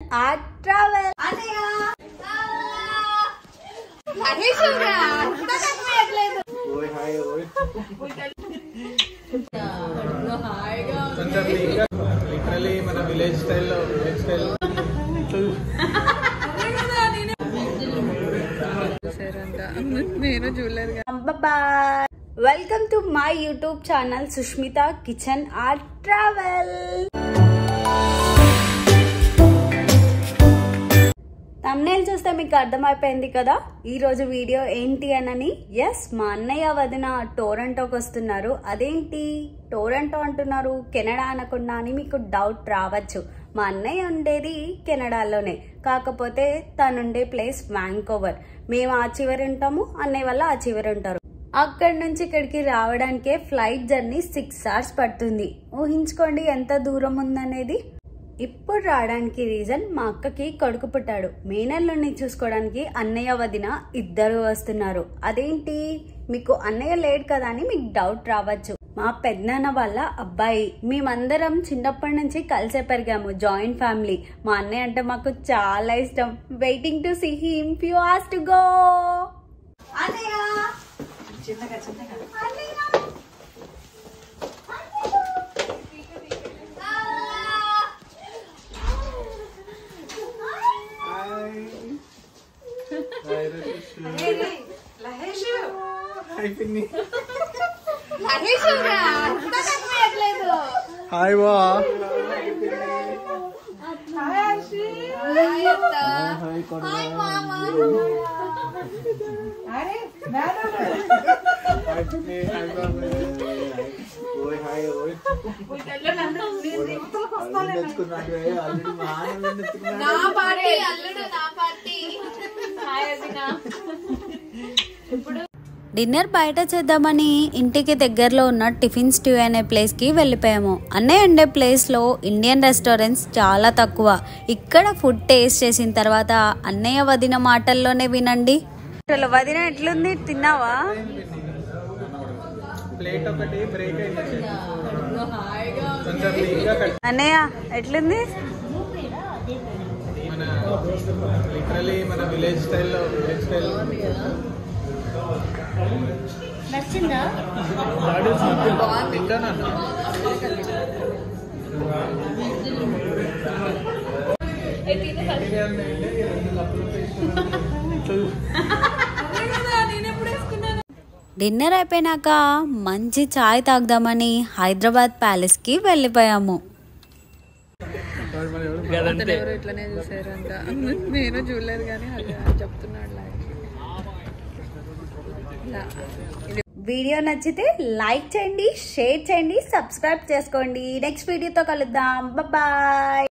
art travel ఓయ్ hi ఓయ్ కొంచెం లిటరలీ మన విలేజ్ స్టైల్లో విలేజ్ స్టైల్ నేను చూడలేదు బాయ్ welcome to my YouTube channel Sushmita kitchen art travel thumbnail చూస్తే మీకు అర్థమైపోయింది కదా ఈ రోజు వీడియో ఏంటి అనని ఎస్ మా అన్నయ్య వదిన టోరంటోకి వస్తున్నారు అదేంటి టోరంటో అంటున్నారు కెనడా అనకుండా అని మీకు డౌట్ రావచ్చు మా అన్నయ్య ఉండేది కెనడాలోనే కాకపోతే తనుండే ప్లేస్ వ్యాంకోవర్ మేము ఆ చివరి ఉంటాము అన్నయ్య వల్ల ఆ చివరి ఉంటారు అక్కడి నుంచి ఇక్కడికి రావడానికే ఫ్లైట్ జర్నీ సిక్స్ అవర్స్ పడుతుంది ఊహించుకోండి ఎంత దూరం ఉందనేది ఇప్పుడు రావడానికి రీజన్ మా అక్కకి కొడుకు పుట్టాడు మేనల్లుని చూసుకోవడానికి అన్నయ్య వదిన ఇద్దరు వస్తున్నారు అదేంటి మీకు అన్నయ్య లేడు కదా అని మీకు డౌట్ రావచ్చు మా పెద్దనాన్న వాళ్ళ అబ్బాయి మేమందరం చిన్నప్పటి నుంచి కలిసే పెరిగాము జాయింట్ ఫ్యామిలీ మా అన్నయ్య అంటే మాకు చాలా ఇష్టం waiting to see him few hours to go అన్నయ్య హాయ్ పిన్ని హాయ్ వా హాయ్ హాయ్ పిన్ని హాయ్ బాబాయ్ ఓయ్ హాయ్ ఓయ్ అల్లుడు తెచ్చుకున్నాడు అల్లుడు మా ఆనందం తెచ్చుకున్నాడు డిన్నర్ బయట చేద్దామని ఇంటికి దగ్గరలో ఉన్న టిఫిన్ స్టూ అనే ప్లేస్కి వెళ్ళిపోయాము అన్నయ్య ఉండే ప్లేస్లో ఇండియన్ రెస్టారెంట్స్ చాలా తక్కువ ఇక్కడ ఫుడ్ టేస్ట్ చేసిన తర్వాత అన్నయ్య వదిన మాటల్లోనే వినండి వదిన ఎట్లుంది తిన్నావా ప్లేట్ ఒకటి బ్రేక్ అయింది కొంచెం నీట్గా కట్ అన్నయ్య ఎట్లుంది మన లిటరలీ మన విలేజ్ స్టైల్లో విలేజ్ స్టైల్ నచ్చిందా తింటానన్నా డిన్నర్ అయిపోయినాక మంచి చాయ్ తాగుదామని హైదరాబాద్ ప్యాలెస్కి వెళ్ళిపోయాము అతను ఎవరు ఇట్లనే చూసారంట నేను చూడలేదు కానీ అది చెప్తున్నాడు ఇలా వీడియో నచ్చితే లైక్ చేయండి షేర్ చేయండి సబ్స్క్రైబ్ చేసుకోండి నెక్స్ట్ వీడియోతో కలుద్దాం బాయ్